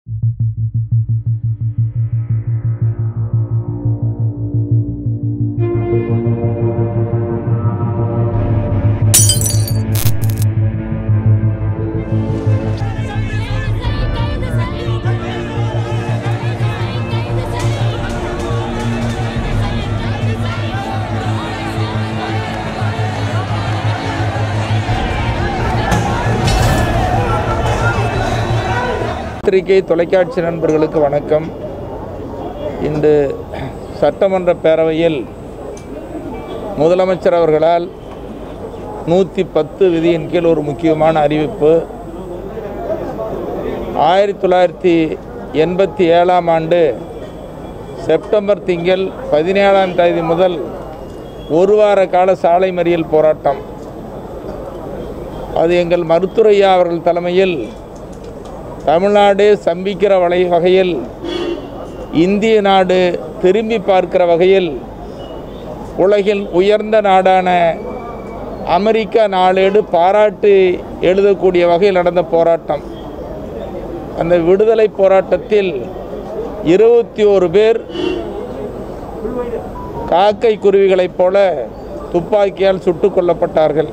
பத்திரிகை தொலைக்காட்சி நண்பர்களுக்கு வணக்கம் இன்று சட்டமன்ற பேரவையில் முதலமைச்சர் அவர்களால் நூற்றி பத்து விதியின் கீழ் ஒரு முக்கியமான அறிவிப்பு ஆயிரத்தி தொள்ளாயிரத்தி எண்பத்தி ஏழாம் ஆண்டு செப்டம்பர் திங்கள் பதினேழாம் தேதி முதல் ஒரு வார கால சாலை மறியல் போராட்டம் அது எங்கள் மருத்துரையா அவர்கள் தலைமையில் தமிழ்நாடு சம்பிக்கிற வலை வகையில் இந்திய நாடு திரும்பி பார்க்கிற வகையில் உலகின் உயர்ந்த நாடான அமெரிக்கா நாளேடு பாராட்டு எழுதக்கூடிய வகையில் நடந்த போராட்டம் அந்த விடுதலை போராட்டத்தில் இருபத்தி ஓரு பேர் காக்கை குருவிகளைப் போல துப்பாக்கியால் சுட்டுக் கொல்லப்பட்டார்கள்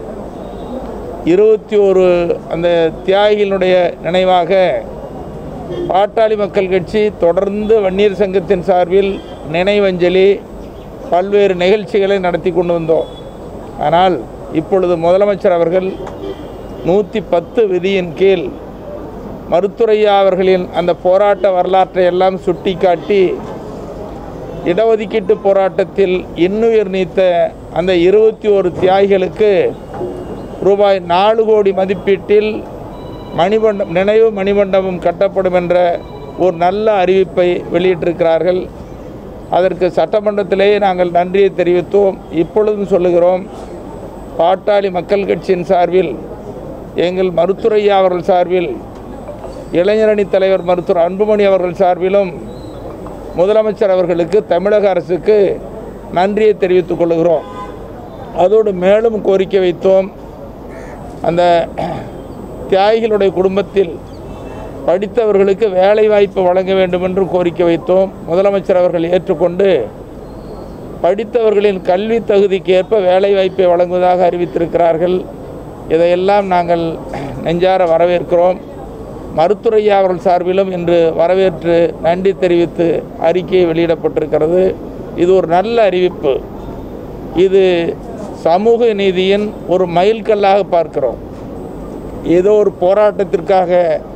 இருபத்தி ஒரு அந்த தியாகிகளுடைய நினைவாக பாட்டாளி மக்கள் கட்சி தொடர்ந்து வன்னியர் சங்கத்தின் சார்பில் நினைவஞ்சலி பல்வேறு நிகழ்ச்சிகளை நடத்தி கொண்டு வந்தோம் ஆனால் இப்பொழுது முதலமைச்சர் அவர்கள் நூற்றி பத்து விதியின் கீழ் மருத்துரையா அவர்களின் அந்த போராட்ட வரலாற்றை எல்லாம் சுட்டிக்காட்டி இடஒதுக்கீட்டு போராட்டத்தில் இன்னுயிர் நீத்த அந்த இருபத்தி ஒரு தியாகிகளுக்கு ரூபாய் நாலு கோடி மதிப்பீட்டில் மணிமண்டம் நினைவு மணிமண்டபம் கட்டப்படும் என்ற ஒரு நல்ல அறிவிப்பை வெளியிட்டிருக்கிறார்கள் அதற்கு சட்டமன்றத்திலேயே நாங்கள் நன்றியை தெரிவித்தோம் இப்பொழுதும் சொல்லுகிறோம் பாட்டாளி மக்கள் கட்சியின் சார்பில் எங்கள் மருத்துரையா அவர்கள் சார்பில் இளைஞரணி தலைவர் மருத்துவர் அன்புமணி அவர்கள் சார்பிலும் முதலமைச்சர் அவர்களுக்கு தமிழக அரசுக்கு நன்றியை தெரிவித்துக் கொள்கிறோம் அதோடு மேலும் கோரிக்கை வைத்தோம் அந்த தியாகிகளுடைய குடும்பத்தில் படித்தவர்களுக்கு வேலை வாய்ப்பு வழங்க வேண்டும் என்று கோரிக்கை வைத்தோம் முதலமைச்சர் அவர்கள் ஏற்றுக்கொண்டு படித்தவர்களின் கல்வி தகுதிக்கு ஏற்ப வேலை வாய்ப்பை வழங்குவதாக அறிவித்திருக்கிறார்கள் இதையெல்லாம் நாங்கள் நெஞ்சார வரவேற்கிறோம் மருத்துரையா அவர்கள் சார்பிலும் இன்று வரவேற்று நன்றி தெரிவித்து அறிக்கை வெளியிடப்பட்டிருக்கிறது இது ஒரு நல்ல அறிவிப்பு இது சமூக நீதியின் ஒரு மைல்கல்லாக பார்க்கிறோம் ஏதோ ஒரு போராட்டத்திற்காக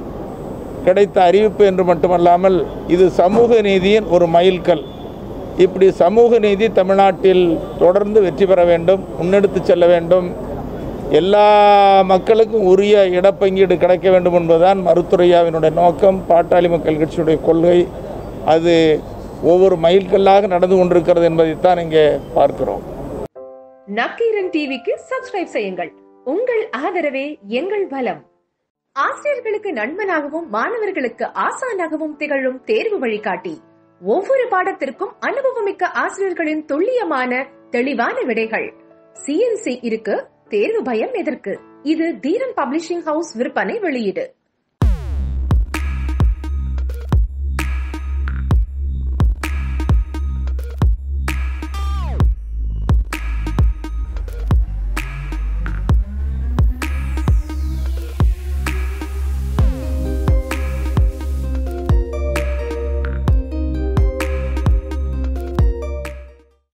கிடைத்த அறிவிப்பு என்று மட்டுமல்லாமல் இது சமூக நீதியின் ஒரு மைல்கல் இப்படி சமூக நீதி தமிழ்நாட்டில் தொடர்ந்து வெற்றி பெற வேண்டும் முன்னெடுத்து செல்ல வேண்டும் எல்லா மக்களுக்கும் உரிய இடப்பங்கீடு கிடைக்க வேண்டும் என்பதுதான் மருத்துரையாவினுடைய நோக்கம் பாட்டாளி மக்கள் கட்சியுடைய கொள்கை அது ஒவ்வொரு மைல்கல்லாக நடந்து கொண்டிருக்கிறது என்பதைத்தான் இங்கே பார்க்கிறோம் நக்கீரன் டிவிக்கு சப்ஸ்கிரைப் செய்யுங்கள் உங்கள் ஆதரவே எங்கள் பலம் ஆசிரியர்களுக்கு நண்பனாகவும் மாணவர்களுக்கு ஆசானாகவும் திகழும் தேர்வு வழிகாட்டி ஒவ்வொரு பாடத்திற்கும் அனுபவமிக்க ஆசிரியர்களின் துல்லியமான தெளிவான விடைகள் சிஎன்சி இருக்கு தேர்வு பயம் எதற்கு இது தீரன் பப்ளிஷிங் ஹவுஸ் விற்பனை வெளியீடு